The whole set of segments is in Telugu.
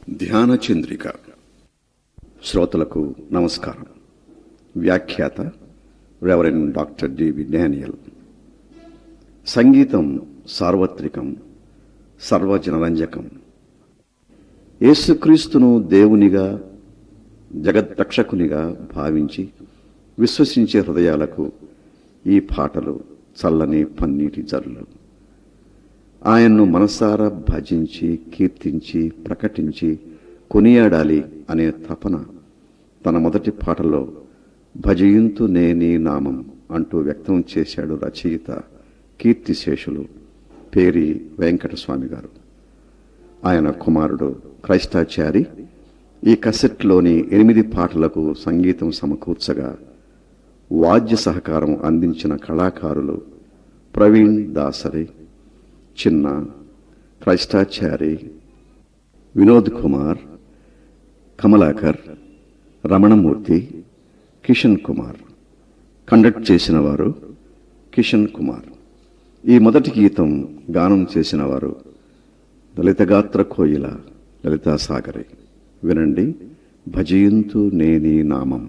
ధ్యాన చంద్రిక శ్రోతలకు నమస్కారం వ్యాఖ్యాత రెవరెండ్ డాక్టర్ డివి డానియల్ సంగీతం సార్వత్రికం సర్వజనరంజకం యేసుక్రీస్తును దేవునిగా జగద్రక్షకునిగా భావించి విశ్వసించే హృదయాలకు ఈ పాటలు చల్లని పన్నీటి జల్లు ఆయన్ను మనసారా భజించి కీర్తించి ప్రకటించి కొనియాడాలి అనే తపన తన మొదటి పాటలో భజయింతు నేనీ నామం అంటూ వ్యక్తం చేశాడు రచయిత కీర్తిశేషులు పేరి వెంకటస్వామి గారు ఆయన కుమారుడు క్రైస్తాచారి ఈ కసెట్లోని ఎనిమిది పాటలకు సంగీతం సమకూర్చగా వాద్య సహకారం అందించిన కళాకారులు ప్రవీణ్ దాసరి చిన్న క్రైస్తాచారి వినోద్ కుమార్ కమలాకర్ రమణమూర్తి కిషన్ కుమార్ కండక్ట్ చేసిన వారు కిషన్ కుమార్ ఈ మొదటి గీతం గానం చేసిన వారు లలితగాత్ర కోయిల లలితా సాగరి వినండి భజయంతు నేని నామం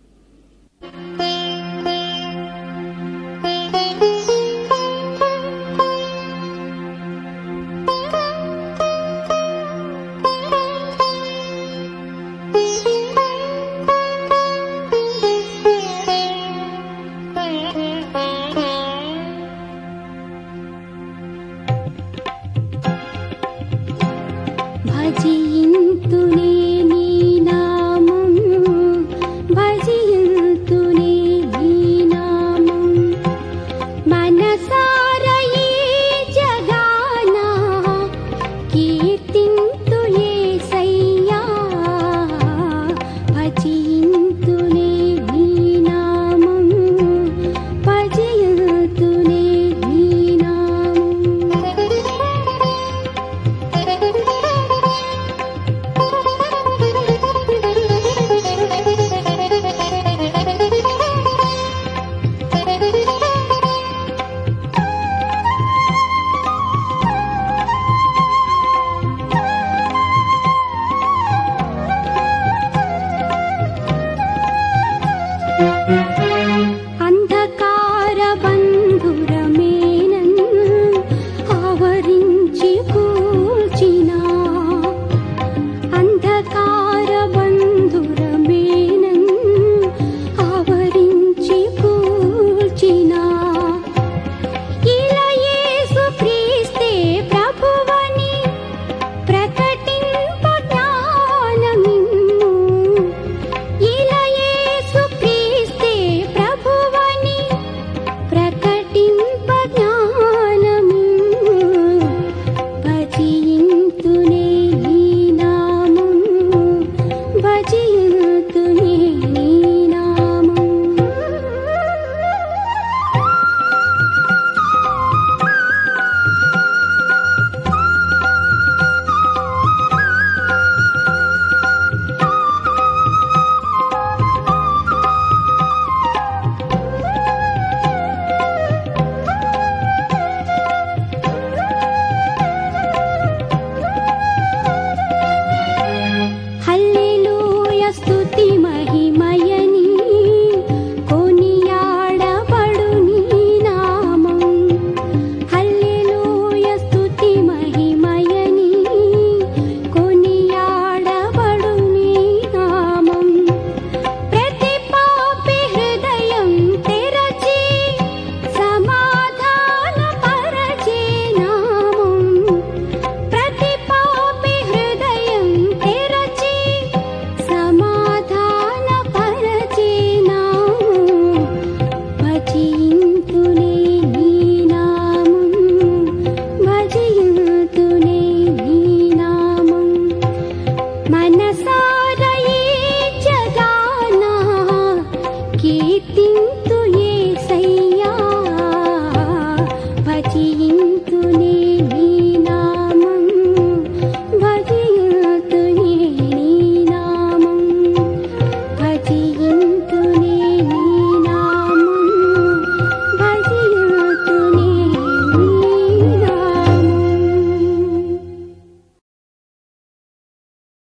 భజింతునే నీ నామం భజింతునే నీ నామం మనసార ఈ జగాన కీర్తింతు యేసయ్యా భజింతునే నీ నామం భజింతునే నీ నామం అంధకార బంధురమేనన్ ఆవరించి కూల్చిన అంధకార బంధురమేనన్ ఆవరించి కూల్చిన ఇలా యేసు క్రీస్తే ప్రభువని ప్రకటింప జ్ఞానమిమ్ము ఇలా యేసు క్రీస్తే ప్రభువని ప్రకటింప జ్ఞానమిమ్ము భజింతునే నీ నామం భజింతునే నీ నామం హల్లెలూయ స్తుతి మహిమయని కొనియాడబడు నీ నామం హల్లెలూయ స్తుతి మహిమయని కొనియాడబడు నీ నామం ప్రతి పాపి హృదయం తెరచి సమాధాన పరచే నామం ప్రతి పాపి హృదయం తెరచి సమాధాన పరచే నామం భజింతునే నీ నామం భజింతునే నీ నామం మనసా